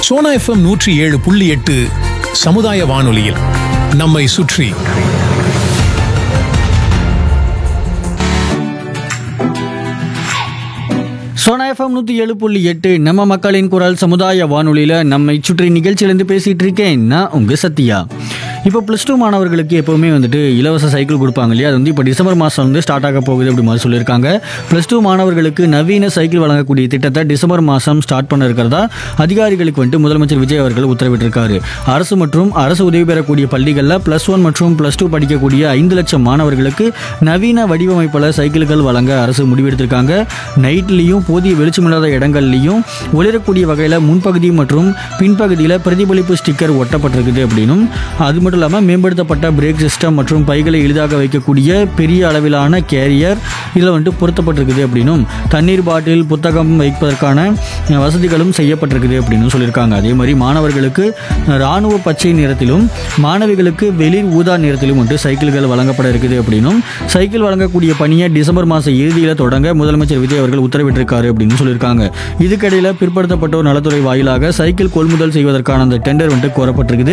Sona FM நூற்றி ஏழு புள்ளி எட்டு சமுதாய வானொலியில் நம்மை சுற்றி சோனா எஃப்எம் நூற்றி ஏழு புள்ளி எட்டு நம்ம மக்களின் குரல் சமுதாய வானொலியில் நம்மை சுற்றி நிகழ்ச்சியிலேருந்து பேசிகிட்டு இருக்கேன் நான் உங்கள் சத்யா இப்போ ப்ளஸ் டூ மாணவர்களுக்கு எப்போவுமே வந்துட்டு இலவச சைக்கிள் கொடுப்பாங்க இல்லையா அது வந்து இப்போ டிசம்பர் மாதம் வந்து ஸ்டார்ட் ஆக போகுது அப்படி மாதிரி சொல்லியிருக்காங்க ப்ளஸ் டூ மாணவர்களுக்கு நவீன சைக்கிள் வழங்கக்கூடிய திட்டத்தை டிசம்பர் மாதம் ஸ்டார்ட் பண்ண இருக்கிறதா அதிகாரிகளுக்கு வந்துட்டு முதலமைச்சர் விஜய் அவர்கள் உத்தரவிட்டிருக்காரு அரசு மற்றும் அரசு உதவி பெறக்கூடிய பள்ளிகளில் ப்ளஸ் ஒன் மற்றும் ப்ளஸ் டூ படிக்கக்கூடிய ஐந்து லட்சம் மாணவர்களுக்கு நவீன வடிவமைப்பில் சைக்கிள்கள் வழங்க அரசு முடிவெடுத்திருக்காங்க நைட்லேயும் போதிய வெளிச்சமில்லாத இடங்கள்லையும் ஒளிரக்கூடிய வகையில் முன்பகுதி மற்றும் பின்பகுதியில் பிரதிபலிப்பு ஸ்டிக்கர் ஒட்டப்பட்டிருக்குது அப்படின்னும் அது மட்டும் இல்லாமல் மேம்படுத்தப்பட்ட பிரேக் சிஸ்டம் மற்றும் பைகளை எளிதாக வைக்கக்கூடிய பெரிய அளவிலான கேரியர் இதில் வந்துட்டு பொருத்தப்பட்டிருக்குது அப்படின்னும் தண்ணீர் பாட்டில் புத்தகம் வைப்பதற்கான அஹ், வசதிகளும் செய்யப்பட்டிருக்குது அப்படின்னு சொல்லியிருக்காங்க அதே மாதிரி மாணவர்களுக்கு இராணுவ பச்சை நிறத்திலும் மாணவிகளுக்கு வெளிர் ஊதா நிறத்திலும் வந்துட்டு சைக்கிள்கள் வழங்கப்பட இருக்குது அப்படின்னும் சைக்கிள் வழங்கக்கூடிய பணியை டிசம்பர் மாத இறுதியில் தொடங்க முதலமைச்சர் விஜய் அவர்கள் உத்தரவிட்டிருக்காரு அப்படின்னு சொல்லியிருக்காங்க இதுக்கிடையில் பிற்படுத்தப்பட்டோர் நலத்துறை வாயிலாக சைக்கிள் கொள்முதல் செய்வதற்கான அந்த டெண்டர் வந்துட்டு கோரப்பட்டிருக்குது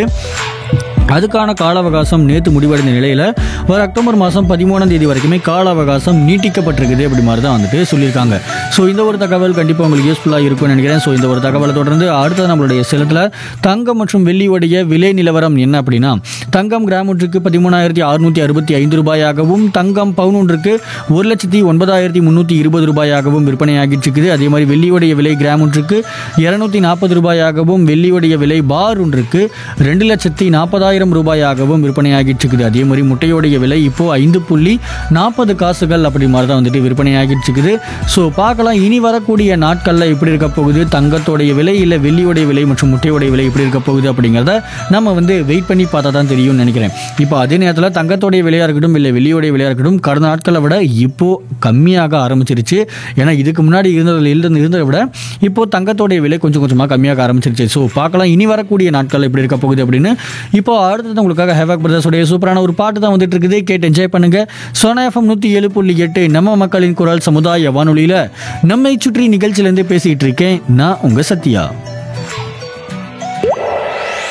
அதுக்கான கால அவகாசம் நேற்று முடிவடைந்த நிலையில் வர அக்டோபர் மாதம் பதிமூணாம் தேதி வரைக்குமே கால அவகாசம் நீட்டிக்கப்பட்டிருக்குது அப்படி மாதிரி தான் வந்துட்டு சொல்லியிருக்காங்க ஸோ இந்த ஒரு தகவல் கண்டிப்பாக உங்களுக்கு யூஸ்ஃபுல்லாக இருக்கும்னு நினைக்கிறேன் ஸோ இந்த ஒரு தகவலை தொடர்ந்து அடுத்த நம்மளுடைய சேலத்தில் தங்கம் மற்றும் வெள்ளியுடைய விலை நிலவரம் என்ன அப்படின்னா தங்கம் கிராம் ஒன்றுக்கு பதிமூணாயிரத்தி அறுநூற்றி அறுபத்தி ஐந்து ரூபாயாகவும் தங்கம் பவுன் ஒன்றுக்கு ஒரு லட்சத்தி ஒன்பதாயிரத்தி முந்நூற்றி இருபது ரூபாயாகவும் விற்பனையாகிட்டு இருக்குது அதே மாதிரி வெள்ளியுடைய விலை கிராம் ஒன்றுக்கு இரநூத்தி நாற்பது ரூபாயாகவும் வெள்ளியுடைய விலை பார் ஒன்றுக்கு ரெண்டு லட்சத்தி நாற்பதாயிரம் ரூபாயாகவும் விற்பனையாகிட்டு இருக்குது அதே மாதிரி முட்டையோடைய விலை இப்போ ஐந்து புள்ளி நாற்பது காசுகள் அப்படி மாதிரி தான் வந்துட்டு விற்பனையாகிட்டு இருக்குது ஸோ பார்க்கலாம் இனி வரக்கூடிய நாட்களில் எப்படி இருக்க போகுது தங்கத்தோடைய விலை இல்லை வெள்ளியோடைய விலை மற்றும் முட்டையோடைய விலை எப்படி இருக்க போகுது அப்படிங்கிறத நம்ம வந்து வெயிட் பண்ணி பார்த்தா தான் தெரியும்னு நினைக்கிறேன் இப்போ அதே நேரத்தில் தங்கத்தோடைய விலையாக இருக்கட்டும் இல்லை வெள்ளியோடைய விலையாக இருக்கட்டும் கடந்த நாட்களை விட இப்போ கம்மியாக ஆரம்பிச்சிருச்சு ஏன்னா இதுக்கு முன்னாடி இருந்ததில் இருந்த இருந்ததை விட இப்போ தங்கத்தோடைய விலை கொஞ்சம் கொஞ்சமாக கம்மியாக ஆரம்பிச்சிருச்சு ஸோ பார்க்கலாம் இனி வரக்கூடிய நாட்கள் எப்படி இருக்க போகுது அப்படின்னு இப்போ அடுத்தது உங்களுக்காக ஹேவாக் பிரதர்ஸோடைய சூப்பரான ஒரு பாட்டு தான் வந்துட்டு இருக்குது கேட்டு என்ஜாய் பண்ணுங்க சோனா எஃப்எம் நூற்றி ஏழு புள்ளி எட்டு நம்ம மக்களின் குரல் சமுதாய வானொலியில் நம்மை சுற்றி நிகழ்ச்சியிலேருந்து பேசிகிட்டு இருக்கேன் நான் உங்கள் சத்யா